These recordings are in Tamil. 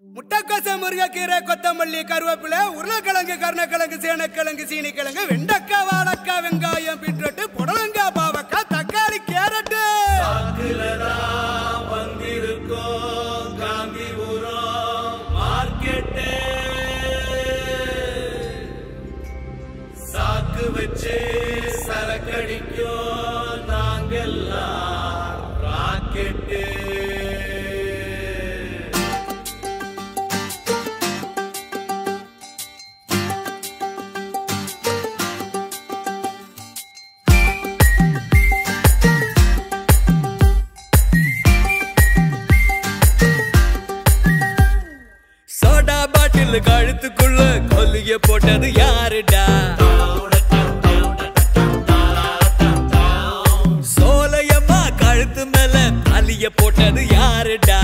முட்டைக்கோச முருங்கைக்கீரை கொத்தமல்லி கருவேப்பிலை உருளைக்கிழங்கு கருணக்கிழங்கு சேனக்கிழங்கு சீனிக்கிழங்கு வெண்டைக்காய் வாழைக்காய் வெங்காயம் பீட்ரூட்டு புடலங்காய் பாவக்காய் தக்காளி கேரட்டு வந்திருக்கோம் காந்திபுரம் மார்க்கெட்டு சாக்கு வச்சு சரக்கடிக்கும் நாங்கெல்லாம் ராக்கெட்டு சோடா பாட்டில் கழுத்துக்குள்ள கொல்லிய போட்டது யாருடா சோலையம்மா கழுத்து மேல அலிய போட்டது யாருடா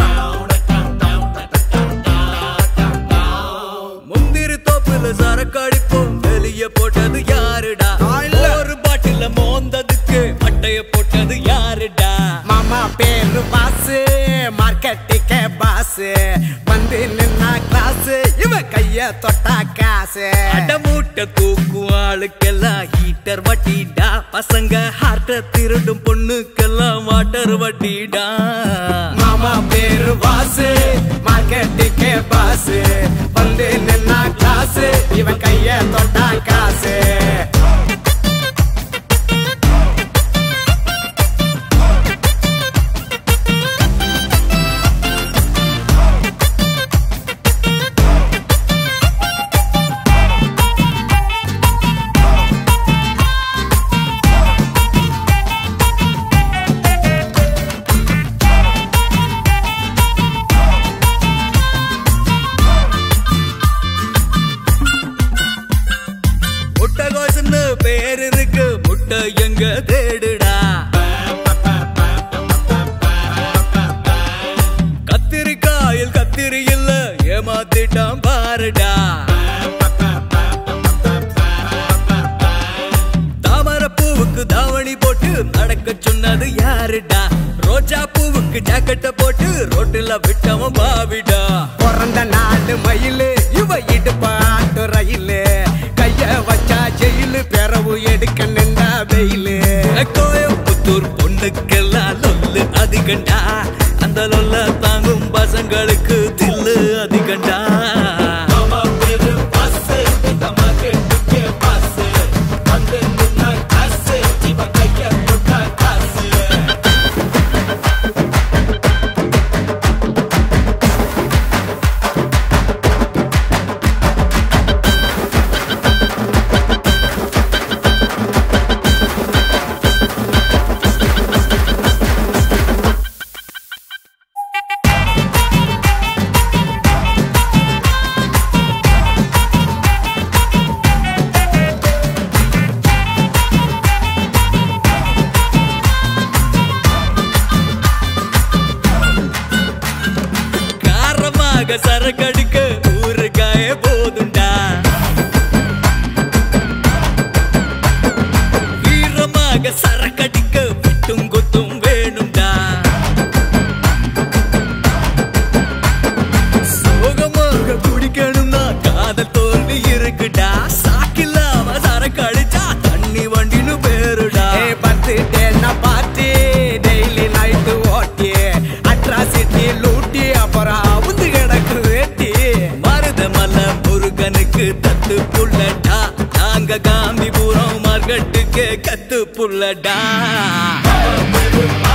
முந்திரி தோப்புல சரக்கு அடிப்போம் வெளிய போட்டது யாருடா ஒரு பாட்டில மோந்ததுக்கு மட்டைய போட்டது யாருடா மாமா பேரு பாசு மார்க்கெட்டுக்கே பாசு வந்து நின்னா கிளாஸ் இவ கைய தொட்டா காசு அடமூட்டை தூக்கும் ஆளுக்கெல்லாம் ஹீட்டர் வட்டிடா பசங்க ஹார்ட்ட திருடும் பொண்ணுக்கெல்லாம் வாட்டர் வட்டிடா மாமா பேரு பாசு மார்க்கெட்டுக்கே பாசு வந்து நின்னா கிளாஸ் இவ கைய தொட்டா காசு முட்டை கோசுன்னு பேர் இருக்கு முட்டை எங்க தேடுடா கத்திரிக்காயில் கத்திரி இல்ல ஏமாத்திட்டான் பாருடா தாமரை பூவுக்கு தாவணி போட்டு நடக்க சொன்னது யாருடா ரோஜா பூவுக்கு ஜாக்கெட்ட போட்டு ரோட்டுல விட்டவன் பாவிடா பிறந்த நாலு மயிலு இவ இடுப்பாட்டு ரயிலு கைய வச்சா ஜெயிலு பிறவு எடுக்க நின்றா வெயிலு கோயம்புத்தூர் பொண்ணுக்கெல்லாம் லொல்லு அதிகண்டா அந்த லொல்ல தாங்கும் பசங்களுக்கு தில்லு அதிகண்டா மாமா பேரு பாசு இந்த மார்க்கெட்டுக்கே பாசு வந்து நின்னா காசு இவ கைய தொட்டா காசு காரமாக சரக்கடிக்க ஊறுகாய போதுண்டா வீரமாக சரக்கடிக்க விட்டும் குத்தும் வேணும்டா சோகமாக குடிக்கணும்னா காதல் தோல்வி இருக்குடா சாக்கில்லாம சரக்கு அடிச்சா தண்ணி வண்டின்னு பேருடா ஏ பர்த்டே நான் பார்ட்டி டெய்லி நைட்டு ஓட்டி அட்ராசிட்டி லூட்டி அப்புறம் அவுந்து கிடக்கு வேட்டி மருதமல முருகனுக்கு தத்து புள்ளடா நாங்க காந்திபுரம் மார்க்கெட்டுக்கு கத்து புள்ளடா மாமா பேரு